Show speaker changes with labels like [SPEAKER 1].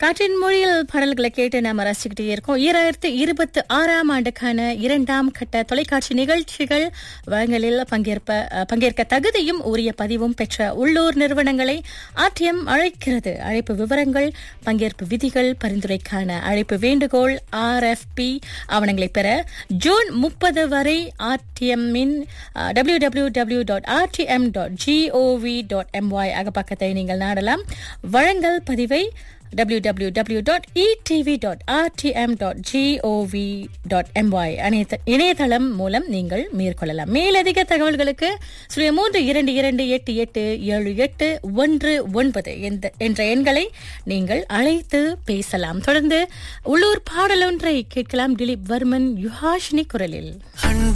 [SPEAKER 1] காற்றின் மொழியில் பாடல்களை கேட்டு நாம ரசிச்சுக்கிட்டே இருக்கோம் ஈராயிரத்து இருபத்தி ஆறாம் ஆண்டுக்கான இரண்டாம் கட்ட தொலைக்காட்சி நிகழ்ச்சிகள் வழங்கலில் பங்கேற்ப அஹ், பங்கேற்க தகுதியும் உரிய பதிவும் பெற்ற உள்ளூர் நிறுவனங்களை ஆர்டிஎம் அழைக்கிறது அழைப்பு விவரங்கள் பங்கேற்பு விதிகள் பரிந்துரைக்கான அழைப்பு வேண்டுகோள் ஆர்எஃப்பி ஆவணங்களை பெற ஜூன் முப்பது வரை ஆர்டிஎம்மின் W W W dot RTM dot GOV dot MY அகப்பக்கத்தை நீங்கள் நாடலாம் வழங்கல் பதிவை www.etv.rtm.gov.my அனைத்து- இணையதளம் மூலம் நீங்கள் மேற்கொள்ளலாம் மேலதிக தகவல்களுக்கு சுழிய மூன்று இரண்டு இரண்டு எட்டு எட்டு ஏழு எட்டு ஒன்று ஒன்பது என்ற- என்ற எண்களை நீங்கள் அழைத்து பேசலாம் தொடர்ந்து உள்ளூர் பாடலொன்றை கேட்கலாம் திலீப் வர்மன் யுஹாஷினி குரலில்
[SPEAKER 2] அன்பு